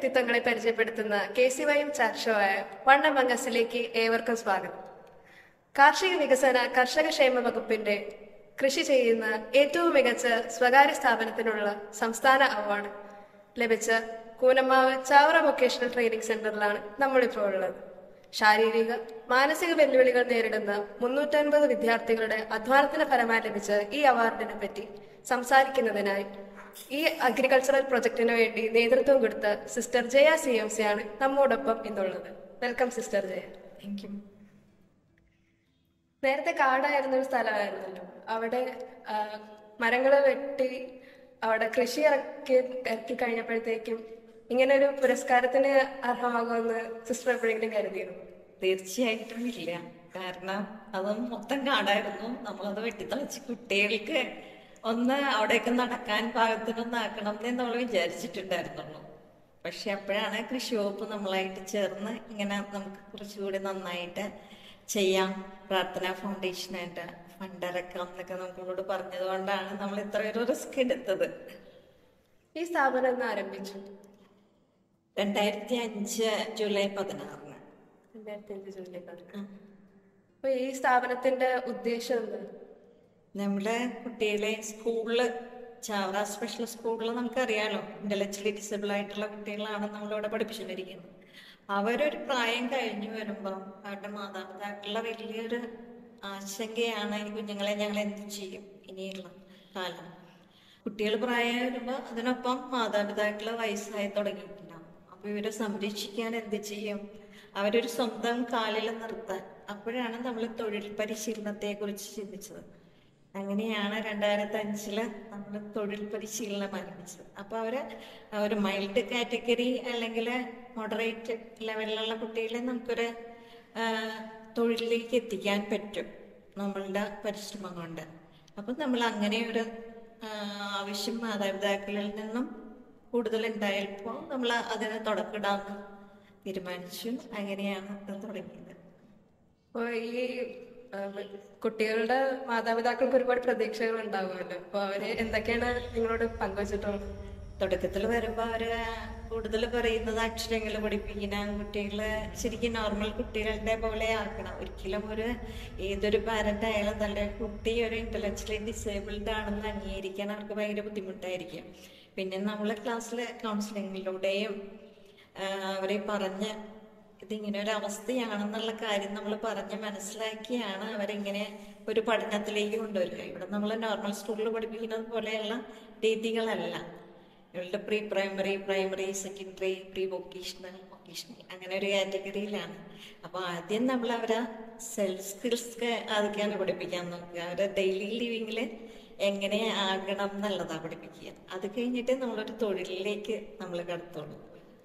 വ്യക്തിത്വങ്ങളെ പരിചയപ്പെടുത്തുന്ന K C Y M chat show ആയ വണ്ണം അംഗസിലേക്ക് ഏവർക്കും സ്വാഗതം കാർഷിക വികസന കർഷക ക്ഷേമ വകുപ്പിന്റെ കൃഷി ചെയ്യുന്ന ഏറ്റവും മികച്ച സ്വകാര്യ സ്ഥാപനത്തിനുള്ള സംസ്ഥാന അവാർഡ് ലഭിച്ച കൂനമാവ് ചാവറ വൊക്കേഷണൽ ട്രെയിനിംഗ് സെന്ററിലാണ് നമ്മളിപ്പോൾ ഉള്ളത് ശാരീരിക മാനസിക വെല്ലുവിളികൾ നേരിടുന്ന മുന്നൂറ്റൻപത് വിദ്യാർത്ഥികളുടെ അധ്വാനത്തിന് ഫലമായി ലഭിച്ച ഈ അവാർഡിനെ പറ്റി സംസാരിക്കുന്നതിനായി ഈ അഗ്രികൾച്ചറൽ പ്രൊജക്ടിന് വേണ്ടി നേതൃത്വം കൊടുത്ത sister Jaya C M C ആണ് നമ്മോടൊപ്പം ഇന്നുള്ളത് welcome sister Jaya thank you നേരത്തെ കാടായിരുന്ന ഒരു സ്ഥലമായിരുന്നല്ലോ അവിടെ മരങ്ങൾ വെട്ടി അവിടെ കൃഷി ഇറക്കി ഇറക്കി കഴിഞ്ഞപ്പോഴത്തേക്കും ഇങ്ങനെ ഒരു പുരസ്കാരത്തിന് അർഹമാകുമെന്ന് സിസ്റ്റർ എപ്പോഴെങ്കിലും കരുതിയിരുന്നു തീർച്ചയായിട്ടും ഇല്ല കാരണം അത് മൊത്തം കാടായിരുന്നു നമ്മളത് വെട്ടിത്തളച്ച് കുട്ടികൾക്ക് ഒന്ന് അവിടെയൊക്കെ നടക്കാൻ പാകത്തിനൊന്നാക്കണം എന്നേ നമ്മൾ വിചാരിച്ചിട്ടുണ്ടായിരുന്നുള്ളൂ പക്ഷെ അപ്പോഴാണ് കൃഷി വകുപ്പ് നമ്മളായിട്ട് ചേർന്ന് ഇങ്ങനെ നമുക്ക് കുറച്ചുകൂടി നന്നായിട്ട് ചെയ്യാം പ്രാർത്ഥന ഫൗണ്ടേഷനായിട്ട് ഫണ്ട് ഇറക്കാം എന്നൊക്കെ നമ്മളോട് പറഞ്ഞതുകൊണ്ടാണ് നമ്മൾ ഇത്രയൊരു റിസ്ക് എടുത്തത് ഈ സ്ഥാപനം എന്ന് ആരംഭിച്ചു രണ്ടായിരത്തി അഞ്ച് ജൂലൈ പതിനാറിന് രണ്ടായിരത്തി അഞ്ച് ജൂലൈ പതിനാറ് അപ്പൊ ഈ സ്ഥാപനത്തിന്റെ ഉദ്ദേശം എന്താ നമ്മുടെ കുട്ടികളെ സ്കൂളിൽ ചാവറ സ്പെഷ്യൽ സ്കൂളിൽ നമുക്കറിയാലോ ഇന്റലക്ച്വലി ഡിസബിൾ ആയിട്ടുള്ള കുട്ടികളാണ് നമ്മളിവിടെ പഠിപ്പിച്ചുകൊണ്ടിരിക്കുന്നത് അവരൊരു പ്രായം കഴിഞ്ഞു വരുമ്പം അവരുടെ മാതാപിതാക്കളുടെ വലിയൊരു ആശങ്കയാണ് ഈ കുഞ്ഞുങ്ങളെ ഞങ്ങൾ എന്ത് ചെയ്യും ഇനിയുള്ള കാലം കുട്ടികൾ പ്രായം വരുമ്പോൾ അതിനൊപ്പം മാതാപിതാക്കൾ വയസ്സായി തുടങ്ങിയിട്ടുണ്ടാവും അപ്പൊ ഇവരെ സംരക്ഷിക്കാൻ എന്ത് ചെയ്യും അവരൊരു സ്വന്തം കാലിൽ നിർത്താൻ അപ്പോഴാണ് നമ്മൾ തൊഴിൽ പരിശീലനത്തെ കുറിച്ച് ചിന്തിച്ചത് അങ്ങനെയാണ് രണ്ടായിരത്തി അഞ്ചില് നമ്മൾ തൊഴിൽ പരിശീലനം ആരംഭിച്ചത് അപ്പൊ അവര് ഒരു മൈൽഡ് കാറ്റഗറി അല്ലെങ്കിൽ മോഡറേറ്റ് ലെവലിലുള്ള കുട്ടികളെ നമുക്കൊരു ആ, തൊഴിലിലേക്ക് എത്തിക്കാൻ പറ്റും നമ്മളുടെ പരിശ്രമം കൊണ്ട് അപ്പം നമ്മൾ അങ്ങനെ ഒരു ആ, ആവശ്യം മാതാപിതാക്കളിൽ നിന്നും കൂടുതൽ ഉണ്ടായപ്പോൾ നമ്മൾ അതിന് തുടക്കിടാമെന്ന് തീരുമാനിച്ചു അങ്ങനെയാണ് ഇത് തുടങ്ങിയത് അപ്പൊ ഈ ആ, കുട്ടികളുടെ മാതാപിതാക്കൾക്ക് ഒരുപാട് പ്രതീക്ഷകൾ ഉണ്ടാവുമല്ലോ അപ്പൊ അവര് എന്തൊക്കെയാണ് നിങ്ങളോട് പങ്കുവച്ചിട്ടുള്ളത് തുടക്കത്തിൽ വരുമ്പോൾ അവര് കൂടുതൽ പറയുന്നത് അക്ഷരങ്ങൾ പഠിപ്പിക്കണം കുട്ടികളെ ശരിക്കും നോർമൽ കുട്ടികളുടെ പോലെ ആക്കണം ഒരിക്കലും ഒരു ഏതൊരു പാരന്റ് ആയാലും തന്റെ കുട്ടി ഒരു ഇന്റലക്ച്വലി ഡിസേബിൾഡ് ആണെന്ന് അംഗീകരിക്കാൻ അവർക്ക് ഭയങ്കര ബുദ്ധിമുട്ടായിരിക്കും പിന്നെ നമ്മൾ ക്ലാസ്സിലെ കൗൺസിലിങ്ങിലൂടെയും അവരെ പറഞ്ഞ് ഇതിങ്ങനെ ഒരു അവസ്ഥയാണെന്നുള്ള കാര്യം നമ്മൾ പറഞ്ഞ് മനസ്സിലാക്കിയാണ് അവരിങ്ങനെ ഒരു പഠനത്തിലേക്ക് കൊണ്ടുവരിക ഇവിടെ നമ്മൾ നോർമൽ സ്കൂളിൽ പഠിപ്പിക്കുന്നത് പോലെയുള്ള രീതികളല്ല ഇവളുടെ pre primary primary secondary pre vocational vocational അങ്ങനെ ഒരു കാറ്റഗറിയിലാണ് അപ്പോൾ ആദ്യം നമ്മൾ അവരെ സെൽഫ് സ്കിൽസ് അതൊക്കെയാണ് പഠിപ്പിക്കാൻ നോക്കുക അവരെ ഡെയിലി ലിവിങ്ങിൽ എങ്ങനെ ആകണം എന്നുള്ളതാണ് പഠിപ്പിക്കുക അത് കഴിഞ്ഞിട്ട് നമ്മളൊരു തൊഴിലിലേക്ക് നമ്മൾ കടത്തുള്ളൂ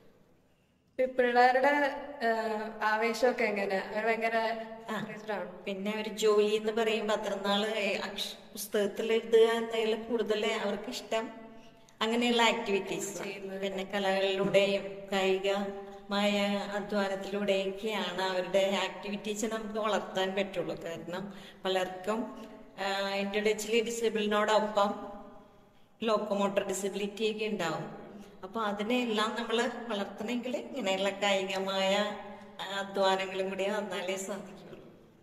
ഈ പിള്ളേരുടെ ആ, ആവേശമൊക്കെ എങ്ങനെ അവർ ഭയങ്കര encouraged ആണോ? പിന്നെ ഒരു ജോലി എന്ന് പറയുമ്പോൾ അത്ര നാള് അക്ഷ- പുസ്തകത്തിൽ എഴുതുക എന്നതിൽ കൂടുതൽ അവർക്ക് ഇഷ്ടം അങ്ങനെയുള്ള ആക്ടിവിറ്റീസ് പിന്നെ കലകളിലൂടെയും കായികമായ അധ്വാനത്തിലൂടെയൊക്കെയാണ് അവരുടെ ആക്ടിവിറ്റീസ് നമുക്ക് വളർത്താൻ പറ്റുള്ളൂ കാരണം പലർക്കും ഇന്റലക്ച്വലി ഡിസേബിളിനോടൊപ്പം ലോക്കോമോട്ടർ ഡിസബിലിറ്റി ഒക്കെ ഉണ്ടാവും അപ്പൊ അതിനെല്ലാം നമ്മൾ വളർത്തണമെങ്കിൽ ഇങ്ങനെയുള്ള കായികമായ അധ്വാനങ്ങളും കൂടി വന്നാലേ സാധിക്കുള്ളൂ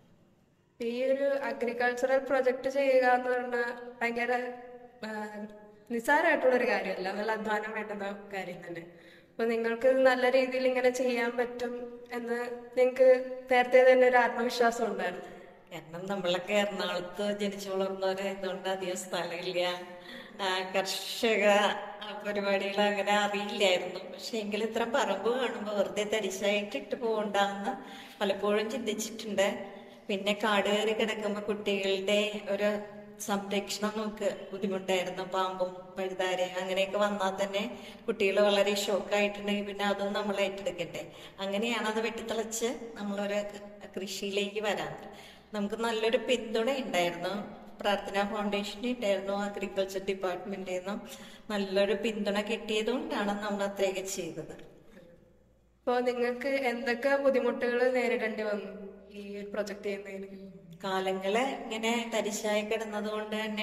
ഈ ഒരു അഗ്രികൾച്ചറൽ പ്രൊജക്ട് ചെയ്യുക എന്ന് പറഞ്ഞാൽ ഭയങ്കര ആ, നിസ്സാരമായിട്ടുള്ള ഒരു കാര്യമല്ല നല്ല അധ്വാനം വേണ്ടുന്ന കാര്യം തന്നെ അപ്പൊ നിങ്ങൾക്ക് ഇത് നല്ല രീതിയിൽ ഇങ്ങനെ ചെയ്യാൻ പറ്റും എന്ന് നിങ്ങൾക്ക് നേരത്തെ തന്നെ ഒരു ആത്മവിശ്വാസം ഉണ്ടായിരുന്നു കാരണം നമ്മളൊക്കെ എറണാകുളത്ത് ജനിച്ചു വളർന്നവരെ ഇതുകൊണ്ട് അധികം സ്ഥലമില്ല ആ, കർഷക പരിപാടികൾ അങ്ങനെ അറിയില്ലായിരുന്നു പക്ഷെ എങ്കിലും ഇത്ര പറമ്പ് കാണുമ്പോൾ വെറുതെ തരിശായിട്ട് ഇട്ട് പോകണ്ടെന്ന് പലപ്പോഴും ചിന്തിച്ചിട്ടുണ്ട് പിന്നെ കാട് കയറി കിടക്കുമ്പോൾ കുട്ടികളുടെ ഒരു സംരക്ഷണം നമുക്ക് ബുദ്ധിമുട്ടായിരുന്നു പാമ്പും പഴുതാര അങ്ങനെയൊക്കെ വന്നാൽ തന്നെ കുട്ടികൾ വളരെ ഷോക്കായിട്ടുണ്ടെങ്കിൽ പിന്നെ അതും നമ്മൾ ഏറ്റെടുക്കട്ടെ അങ്ങനെയാണ് അത് വെട്ടിത്തിളച്ച് നമ്മളൊരു കൃഷിയിലേക്ക് വരാൻ നമുക്ക് നല്ലൊരു പിന്തുണ ഉണ്ടായിരുന്നു പ്രാർത്ഥന ഫൗണ്ടേഷൻ ഉണ്ടായിരുന്നു അഗ്രികൾച്ചർ ഡിപ്പാർട്ട്മെന്റിൽ നിന്നും നല്ലൊരു പിന്തുണ കിട്ടിയത് കൊണ്ടാണ് നമ്മൾ അത്രയൊക്കെ ചെയ്തത് അപ്പോൾ നിങ്ങൾക്ക് എന്തൊക്കെ ബുദ്ധിമുട്ടുകൾ നേരിടേണ്ടി വന്നു ഈ ഒരു പ്രൊജക്ട് ചെയ്യുന്നതിന് കാലങ്ങള് ഇങ്ങനെ തരിശായി കിടന്നത് കൊണ്ട് തന്നെ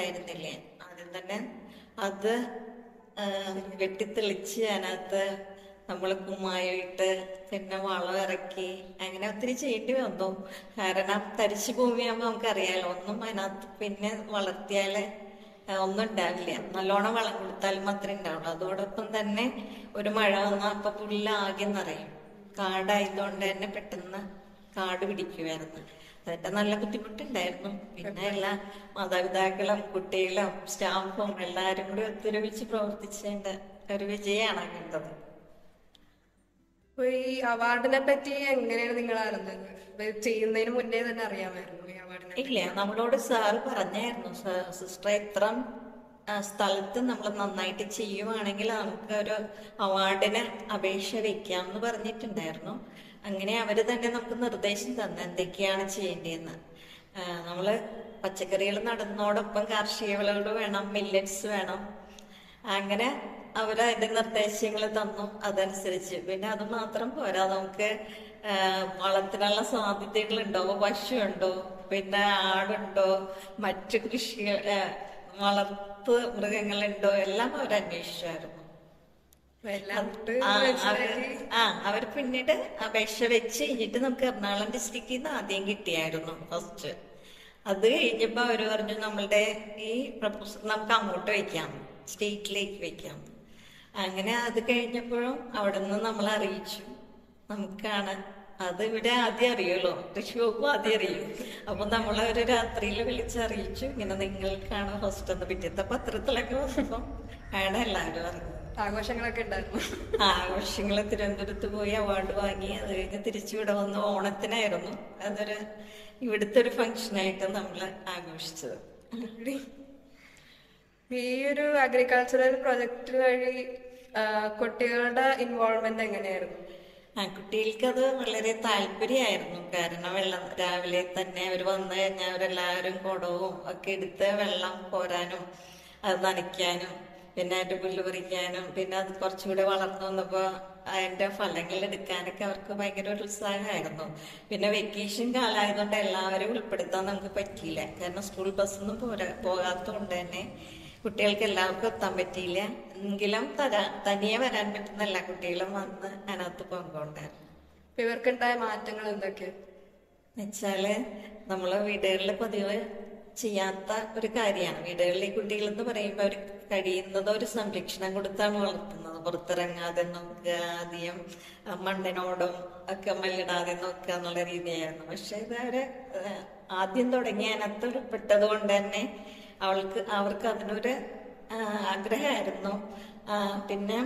വളമുണ്ടായിരുന്നില്ലേ ആദ്യം തന്നെ അത് ആ, വെട്ടിത്തെളിച്ച് അതിനകത്ത് നമ്മൾ കുമ്മായിട്ട് പിന്നെ വളം ഇറക്കി അങ്ങനെ ഒത്തിരി ചെയ്യേണ്ടി വന്നു കാരണം തരിശു ഭൂമിയാകുമ്പോൾ നമുക്കറിയാലോ ഒന്നും അതിനകത്ത് പിന്നെ വളർത്തിയാല് ആ, ഒന്നും ഉണ്ടാവില്ല നല്ലോണം വളം കൊടുത്താലും മാത്രമേ ഉണ്ടാവുള്ളൂ അതോടൊപ്പം തന്നെ ഒരു മഴ വന്നാൽ അപ്പൊ പുല്ലാകെ നിറയും കാടായതുകൊണ്ട് തന്നെ പെട്ടെന്ന് കാട് പിടിക്കുമായിരുന്നു അതിന്റെ നല്ല ബുദ്ധിമുട്ടുണ്ടായിരുന്നു പിന്നെ എല്ലാ മാതാപിതാക്കളും കുട്ടികളും സ്റ്റാഫും എല്ലാരും കൂടി ഒത്തൊരുമിച്ച് പ്രവർത്തിച്ചതിന്റെ ഒരു വിജയമാണ് കണ്ടത് അപ്പൊ ഈ അവാർഡിനെ പറ്റി എങ്ങനെയാണ് നിങ്ങൾ അറിഞ്ഞത് ഇത് ചെയ്യുന്നതിന് മുന്നേ തന്നെ അറിയാമായിരുന്നു ഈ അവാർഡിനെ ഇല്ല നമ്മളോട് സാറ് പറഞ്ഞായിരുന്നു സാ- സിസ്റ്റർ ഇത്ര ആ, സ്ഥലത്ത് നമ്മൾ നന്നായിട്ട് ചെയ്യുവാണെങ്കിൽ നമുക്ക് ഒരു അവാർഡിന് അപേക്ഷ വെക്കാം എന്ന് പറഞ്ഞിട്ടുണ്ടായിരുന്നു അങ്ങനെ അവര് തന്നെ നമുക്ക് നിർദ്ദേശം തന്നു എന്തൊക്കെയാണ് ചെയ്യേണ്ടതെന്ന് ആ, നമ്മള് പച്ചക്കറികൾ നടുന്നതോടൊപ്പം കാർഷിക വിളകൾ വേണം മില്ലറ്റ്സ് വേണം അങ്ങനെ അവർ അതിന്റെ നിർദ്ദേശങ്ങൾ തന്നു അതനുസരിച്ച് പിന്നെ അത് മാത്രം പോരാ നമുക്ക് ആ, വളത്തിനുള്ള സാധ്യതകളുണ്ടോ പശു ഉണ്ടോ പിന്നെ ആടുണ്ടോ മറ്റു കൃഷികൾ ആ, വളർത്ത് മൃഗങ്ങളുണ്ടോ എല്ലാം അവർ അന്വേഷിച്ചായിരുന്നു അപ്പൊ എല്ലാം ഇട്ട് ആ, അവര് മനസ്സിലാക്കി ആ അവർ പിന്നീട് അപേക്ഷ വെച്ച് കഴിഞ്ഞിട്ട് നമുക്ക് എറണാകുളം ഡിസ്ട്രിക്റ്റിൽ നിന്ന് ആദ്യം കിട്ടിയായിരുന്നു ഫസ്റ്റ് അത് കഴിഞ്ഞപ്പോ അവര് പറഞ്ഞു നമ്മളുടെ ഈ പ്രപ്പോസൽ നമുക്ക് അങ്ങോട്ട് വെക്കാം സ്റ്റേറ്റിലേക്ക് വെക്കാം അങ്ങനെ അത് കഴിഞ്ഞപ്പോഴും അവിടെ നിന്ന് നമ്മൾ അറിയിച്ചു നമുക്കാണ് അത് ഇവിടെ ആദ്യം അറിയുമല്ലോ തൃശ്ശൂർക്കും ആദ്യം അറിയും അപ്പൊ നമ്മളെ ഒരു രാത്രിയിൽ വിളിച്ചറിയിച്ചു ഇങ്ങനെ നിങ്ങൾക്കാണ് ഫസ്റ്റ് എന്ന് പിറ്റത്തെ പത്രത്തിലൊക്കെ വന്നപ്പോ ആണ് എല്ലാവരും അറിഞ്ഞത് ആഘോഷങ്ങളൊക്കെ ഉണ്ടായിരുന്നു ആഘോഷങ്ങള് തിരുവനന്തപുരത്ത് പോയി അവാർഡ് വാങ്ങി അത് കഴിഞ്ഞ് തിരിച്ചു ഇവിടെ വന്ന് ഓണത്തിനായിരുന്നു അതൊരു ഇവിടുത്തെ ഒരു ഫംഗ്ഷനായിട്ട് നമ്മൾ ആഘോഷിച്ചത് ഈ ഒരു അഗ്രികൾച്ചറൽ പ്രൊജക്ട് വഴി ആ, കുട്ടികളുടെ ഇൻവോൾവ്മെന്റ് എങ്ങനെയായിരുന്നു ആ കുട്ടികൾക്ക് അത് വളരെ താല്പര്യമായിരുന്നു കാരണം വെള്ളം രാവിലെ തന്നെ അവർ വന്നു കഴിഞ്ഞാൽ അവരെല്ലാവരും കുടവും ഒക്കെ എടുത്ത് വെള്ളം കോരാനും അത് നനയ്ക്കാനും പിന്നെ അതിന്റെ പുല്ല് പറിക്കാനും പിന്നെ അത് കുറച്ചുകൂടെ വളർന്നു വന്നപ്പോ അതിന്റെ ഫലങ്ങൾ എടുക്കാനൊക്കെ അവർക്ക് ഭയങ്കര ഒരു ഉത്സാഹമായിരുന്നു പിന്നെ വെക്കേഷൻ കാലമായതുകൊണ്ട് എല്ലാവരും ഉൾപ്പെടുത്താൻ നമുക്ക് പറ്റിയില്ല കാരണം സ്കൂൾ ബസ്സൊന്നും പോരാ പോകാത്തതുകൊണ്ട് തന്നെ കുട്ടികൾക്ക് എല്ലാവർക്കും എത്താൻ പറ്റിയില്ല എങ്കിലും തരാ തനിയെ വരാൻ പറ്റുന്ന എല്ലാ കുട്ടികളും വന്ന് അതിനകത്ത് പങ്കുണ്ടായിരുന്നു അപ്പൊ ഇവർക്കുണ്ടായ മാറ്റങ്ങൾ എന്തൊക്കെയാ എന്നുവെച്ചാല് നമ്മളെ വീടുകളിൽ പതിവ് ചെയ്യാത്ത ഒരു കാര്യമാണ് വീടുകളിലെ കുട്ടികൾ എന്ന് പറയുമ്പോൾ അവർ കഴിയുന്നത് ഒരു സംരക്ഷണം കൊടുത്താണ് വളർത്തുന്നത് പുറത്തിറങ്ങാതെ നോക്കുക അധികം ആ, മണ്ണിനോടും ഒക്കെ മല്ലിടാതെ നോക്കുക എന്നുള്ള രീതിയായിരുന്നു പക്ഷെ ഇത് അവര് ആ, ആദ്യം തുടങ്ങി അതിനകത്ത് ഉൾപ്പെട്ടത് കൊണ്ട് തന്നെ അവൾക്ക് അവർക്ക് അതിനൊരു ആ, ആഗ്രഹമായിരുന്നു ആ, പിന്നെ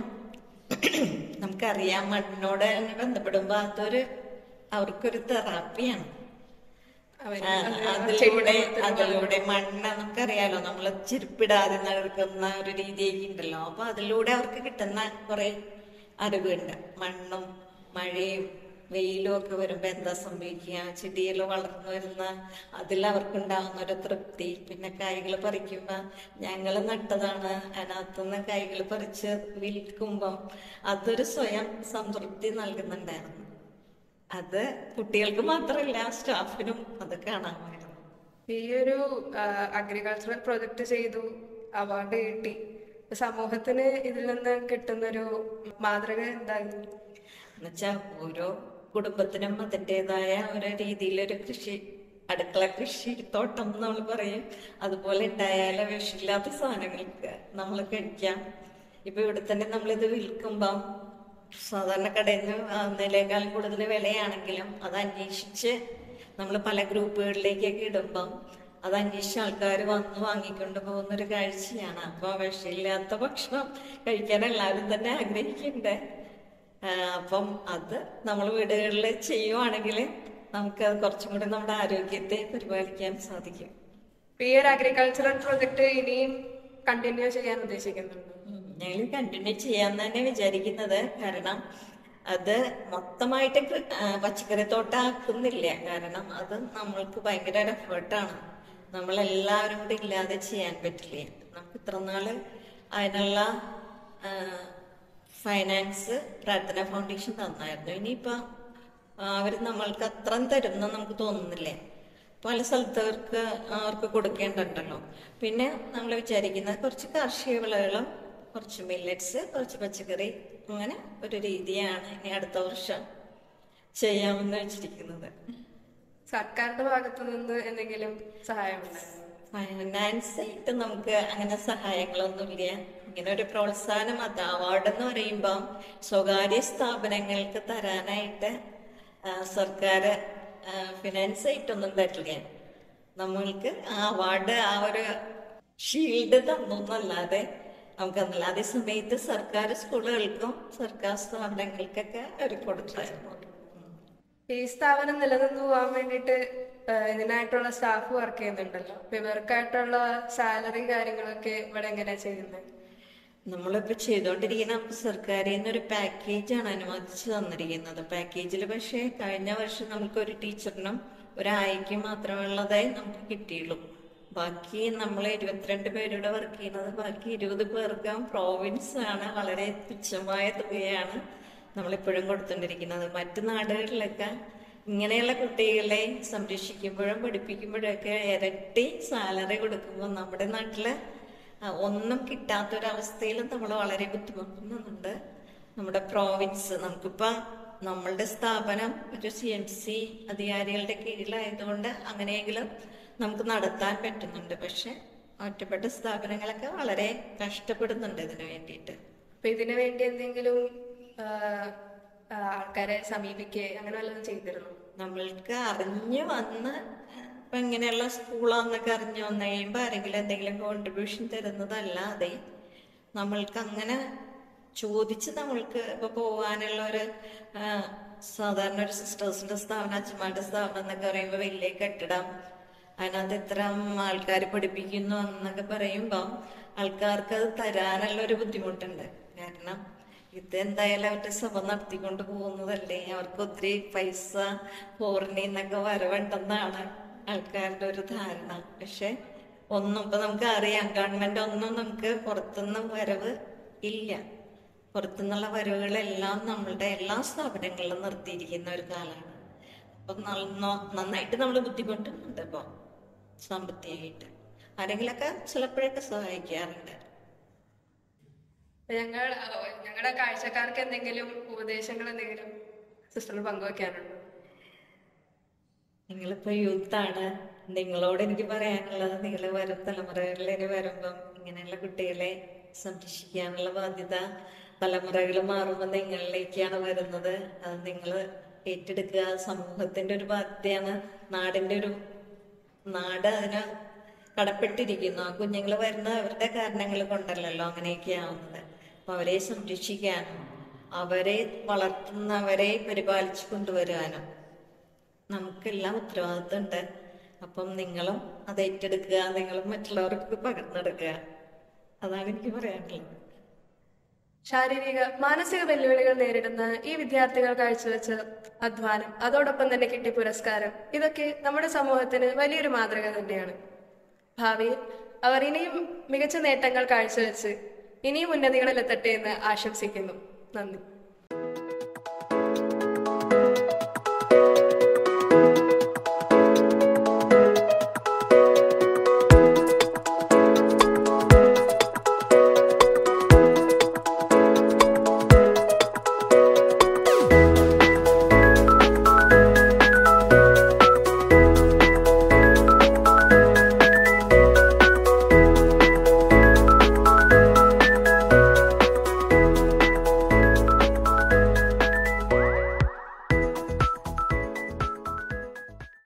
നമുക്കറിയാം മണ്ണിനോട് തന്നെ ബന്ധപ്പെടുമ്പോ അതൊരു അവർക്കൊരു തെറാപ്പിയാണ് അവര് ആ, അത് അതിലൂടെ ചെടിയുടെ അതിലൂടെ മണ്ണ് നമുക്കറിയാലോ നമ്മൾ ചെരുപ്പിടാതെ നടക്കുന്ന ഒരു രീതിയൊക്കെ ഉണ്ടല്ലോ അപ്പൊ അതിലൂടെ അവർക്ക് കിട്ടുന്ന കുറെ അറിവുണ്ട് മണ്ണും മഴയും വെയിലും ഒക്കെ വരുമ്പോ എന്താ സംഭവിക്കുക ചെടിയിൽ വളർന്നു വരുന്ന അതിൽ അവർക്കുണ്ടാകുന്ന ഒരു തൃപ്തി പിന്നെ കായ്കൾ പറിക്കുമ്പോ ഞങ്ങൾ നട്ടതാണ് അതിനകത്തുനിന്ന് കായ്കൾ പറിച്ച് വിൽക്കുമ്പം അതൊരു സ്വയം സംതൃപ്തി നൽകുന്നുണ്ടായിരുന്നു അത് കുട്ടികൾക്ക് മാത്രമല്ല സ്റ്റാഫിനും അത് കാണാമായിരുന്നു ഈ ഒരു അഗ്രികൾച്ചറൽ പ്രൊജക്ട് ചെയ്തു അവാർഡ് കിട്ടി സമൂഹത്തിന് ഇതിൽ നിന്ന് കിട്ടുന്നൊരു മാതൃക എന്തായിരുന്നു എന്നുവെച്ചാൽ ഓരോ കുടുംബത്തിനും അതിൻ്റെതായ ഒരു രീതിയിലൊരു കൃഷി അടുക്കള കൃഷി തോട്ടം നമ്മൾ പറയും അതുപോലെ ഉണ്ടായാലും വിഷമില്ലാത്ത സാധനങ്ങൾക്ക് നമ്മൾ കഴിക്കാം ഇപ്പൊ ഇവിടെ തന്നെ നമ്മളിത് വിൽക്കുമ്പം സാധാരണ കടയിൽ നിന്ന് വാങ്ങുന്നതിനേക്കാൾ കൂടുതൽ വിലയാണെങ്കിലും അത് അന്വേഷിച്ച് നമ്മൾ പല ഗ്രൂപ്പുകളിലേക്കൊക്കെ ഇടുമ്പം അത് അന്വേഷിച്ച് ആൾക്കാർ വന്ന് വാങ്ങിക്കൊണ്ട് പോകുന്ന ഒരു കാഴ്ചയാണ് അപ്പൊ വിഷമില്ലാത്ത ഭക്ഷണം കഴിക്കാൻ എല്ലാവരും തന്നെ ആഗ്രഹിക്കുന്നുണ്ട് ആ, അപ്പം അത് നമ്മൾ വീടുകളിൽ ചെയ്യുവാണെങ്കിൽ നമുക്ക് അത് കുറച്ചും കൂടി നമ്മുടെ ആരോഗ്യത്തെ പരിപാലിക്കാൻ സാധിക്കും ഈ ഒരു അഗ്രികൾച്ചറൽ പ്രൊജക്ട് ഇനിയും കണ്ടിന്യൂ ചെയ്യാൻ ഉദ്ദേശിക്കുന്നുണ്ട് ഞങ്ങൾ കണ്ടിന്യൂ ചെയ്യാൻ തന്നെ വിചാരിക്കുന്നത് കാരണം അത് മൊത്തമായിട്ട് കൃ- ആ, പച്ചക്കറി തോട്ടം ആക്കുന്നില്ല കാരണം അത് നമ്മൾക്ക് ഭയങ്കര ഒരു എഫേർട്ടാണ് നമ്മളെല്ലാവരും കൂടി ഇല്ലാതെ ചെയ്യാൻ പറ്റില്ല നമുക്ക് ഇത്ര നാള് അതിനുള്ള ഫൈനാൻസ് പ്രാർത്ഥന ഫൗണ്ടേഷൻ തന്നായിരുന്നു ഇനിയിപ്പോ അവർ നമ്മൾക്ക് അത്രയും തരുന്ന നമുക്ക് തോന്നുന്നില്ല പല സ്ഥലത്തവർക്ക് അവർക്ക് കൊടുക്കേണ്ടതുണ്ടല്ലോ പിന്നെ നമ്മൾ വിചാരിക്കുന്നത് കുറച്ച് കാർഷിക വിളകളും കുറച്ച് മില്ലറ്റ്സ് കുറച്ച് പച്ചക്കറി അങ്ങനെ ഒരു രീതിയാണ് ഇനി അടുത്ത വർഷം ചെയ്യാമെന്ന് വെച്ചിരിക്കുന്നത് സർക്കാരിന്റെ ഭാഗത്തു നിന്ന് എന്തെങ്കിലും സഹായമുണ്ടായിരുന്നു ഫൈനാൻസ് ആയിട്ട് നമുക്ക് അങ്ങനെ സഹായങ്ങളൊന്നുമില്ല ഇങ്ങനെ ഒരു പ്രോത്സാഹനം അത് അവാർഡ് എന്ന് പറയുമ്പോൾ സ്വകാര്യ സ്ഥാപനങ്ങൾക്ക് തരാനായിട്ട് ആ, സർക്കാർ ഫിനാൻസ് ആയിട്ടൊന്നും തരില്ല നമ്മൾക്ക് ആ അവാർഡ് ആ ഒരു ഷീൽഡ് തന്നു എന്നല്ലാതെ നമുക്കൊന്നുമില്ല അതേ സമയത്ത് സർക്കാർ സ്കൂളുകൾക്കും സർക്കാർ സ്ഥാപനങ്ങൾക്കൊക്കെ അവർ കൊടുത്തായിരുന്നു ഈ സ്ഥാപനം നിലനിന്ന് പോകാൻ വേണ്ടിയിട്ട് ഏഹ്, ഇതിനായിട്ടുള്ള സ്റ്റാഫ് വർക്ക് ചെയ്യുന്നുണ്ടല്ലോ അപ്പൊ ഇവർക്കായിട്ടുള്ള സാലറി കാര്യങ്ങളൊക്കെ ഇവിടെ എങ്ങനെയാ ചെയ്യുന്നത് നമ്മളിപ്പോ ചെയ്തുകൊണ്ടിരിക്കുന്ന സർക്കാരിൽ നിന്നൊരു പാക്കേജാണ് അനുവദിച്ചു തന്നിരിക്കുന്നത് പാക്കേജിൽ പക്ഷേ കഴിഞ്ഞ വർഷം നമുക്ക് ഒരു ടീച്ചറിനും ഒരായിക്കും മാത്രമുള്ളതായി നമുക്ക് കിട്ടിയുള്ളൂ ബാക്കി നമ്മൾ ഇരുപത്തിരണ്ട് പേരുടെ വർക്ക് ചെയ്യുന്നത് ബാക്കി ഇരുപത് പേർക്കും പ്രോവിൻസ് ആണ് വളരെ തുച്ഛമായ തുകയാണ് നമ്മളിപ്പോഴും കൊടുത്തുകൊണ്ടിരിക്കുന്നത് മറ്റു നാടുകളിലൊക്കെ ഇങ്ങനെയുള്ള കുട്ടികളെ സംരക്ഷിക്കുമ്പോഴും പഠിപ്പിക്കുമ്പോഴൊക്കെ ഇരട്ടി സാലറി കൊടുക്കുമ്പോൾ നമ്മുടെ നാട്ടില് ആ, ഒന്നും കിട്ടാത്തൊരവസ്ഥയിൽ നമ്മൾ വളരെ ബുദ്ധിമുട്ടുന്നുണ്ട് നമ്മുടെ പ്രോവിൻസ് നമുക്കിപ്പോ നമ്മളുടെ സ്ഥാപനം ഒരു സി എൻ സി അധികാരികളുടെ കീഴിലായതുകൊണ്ട് അങ്ങനെയെങ്കിലും നമുക്ക് നടത്താൻ പറ്റുന്നുണ്ട് പക്ഷെ ഒറ്റപ്പെട്ട സ്ഥാപനങ്ങളൊക്കെ വളരെ കഷ്ടപ്പെടുന്നുണ്ട് ഇതിനു വേണ്ടിയിട്ട് അപ്പൊ ഇതിനു വേണ്ടി എന്തെങ്കിലും ആഹ്, ആഹ്, ആൾക്കാരെ സമീപിക്കുക അങ്ങനെ വല്ലതും ചെയ്തിരുന്നു നമ്മൾക്ക് അറിഞ്ഞു വന്ന് ഇപ്പൊ ഇങ്ങനെയുള്ള സ്കൂളാന്നൊക്കെ അറിഞ്ഞു വന്നു കഴിയുമ്പോൾ ആരെങ്കിലും എന്തെങ്കിലും കോൺട്രിബ്യൂഷൻ തരുന്നതല്ലാതെ നമ്മൾക്ക് അങ്ങനെ ചോദിച്ച് നമ്മൾക്ക് ഇപ്പൊ പോകാനുള്ള ഒരു ആ, സാധാരണ ഒരു സിസ്റ്റേഴ്സിന്റെ സ്ഥാപനം അച്ഛന്മാരുടെ സ്ഥാപനം എന്നൊക്കെ പറയുമ്പോൾ വലിയ കെട്ടിടം അതിനകത്ത് ഇത്ര ആൾക്കാർ പഠിപ്പിക്കുന്നു എന്നൊക്കെ പറയുമ്പോൾ ആൾക്കാർക്ക് അത് തരാനുള്ള ഒരു ബുദ്ധിമുട്ടുണ്ട് കാരണം ഇത് എന്തായാലും അവരുടെ സഭ നടത്തിക്കൊണ്ട് പോകുന്നതല്ലേ അവർക്ക് ഒത്തിരി പൈസ ഫോറിനിൽ നിന്നൊക്കെ വരവുണ്ടെന്നാണ് ആൾക്കാരുടെ ഒരു ധാരണ പക്ഷെ ഒന്നും ഇപ്പൊ നമുക്ക് അറിയാം ഗവൺമെന്റ് ഒന്നും നമുക്ക് പുറത്തുനിന്ന് വരവ് ഇല്ല പുറത്തുനിന്നുള്ള വരവുകളെല്ലാം നമ്മളുടെ എല്ലാ സ്ഥാപനങ്ങളിലും നിർത്തിയിരിക്കുന്ന ഒരു കാലമാണ് അപ്പൊ നന്ന- നന്നായിട്ട് നമ്മൾ ബുദ്ധിമുട്ടുന്നുണ്ട് ഇപ്പൊ സാമ്പത്തികമായിട്ട് ആരെങ്കിലൊക്കെ ചിലപ്പോഴൊക്കെ സഹായിക്കാറുണ്ട് അപ്പൊ ഞങ്ങൾ ഞങ്ങളുടെ കാഴ്ചക്കാർക്ക് എന്തെങ്കിലും ഉപദേശങ്ങൾ എന്തെങ്കിലും സിസ്റ്ററിന് പങ്കുവെക്കാനുണ്ടോ നിങ്ങളിപ്പോ യൂത്താണ് നിങ്ങളോട് എനിക്ക് പറയാനുള്ളത് നിങ്ങൾ വരും തലമുറകളിൽ വരുമ്പം ഇങ്ങനെയുള്ള കുട്ടികളെ സംരക്ഷിക്കാനുള്ള ബാധ്യത തലമുറകൾ മാറുമ്പോൾ നിങ്ങളിലേക്കാണ് വരുന്നത് അത് നിങ്ങൾ ഏറ്റെടുക്കുക സമൂഹത്തിന്റെ ഒരു ബാധ്യതയാണ് നാടിന്റെ ഒരു നാട് അതിന് കടപ്പെട്ടിരിക്കുന്നു ആ കുഞ്ഞുങ്ങൾ വരുന്ന അവരുടെ കാരണങ്ങൾ കൊണ്ടല്ലല്ലോ അങ്ങനെയൊക്കെ ആവുന്നത് അപ്പൊ അവരെ സംരക്ഷിക്കാനും അവരെ വളർത്തുന്നവരെ പരിപാലിച്ചു കൊണ്ടുവരാനും നമുക്കെല്ലാം ഉത്തരവാദിത്തമുണ്ട് അപ്പം നിങ്ങളും അത് ഏറ്റെടുക്കുക നിങ്ങളും മറ്റുള്ളവർക്ക് പകർന്നെടുക്കുക അതാണ് എനിക്ക് പറയാനുള്ളത് ശാരീരിക മാനസിക വെല്ലുവിളികൾ നേരിടുന്ന ഈ വിദ്യാർത്ഥികൾ കാഴ്ചവെച്ച അധ്വാനം അതോടൊപ്പം തന്നെ കിട്ടിയ പുരസ്കാരം ഇതൊക്കെ നമ്മുടെ സമൂഹത്തിന് വലിയൊരു മാതൃക തന്നെയാണ് ഭാവിയിൽ അവർ ഇനിയും മികച്ച നേട്ടങ്ങൾ കാഴ്ചവെച്ച് ഇനിയും ഉന്നതികളിലെത്തട്ടെ എന്ന് ആശംസിക്കുന്നു നന്ദി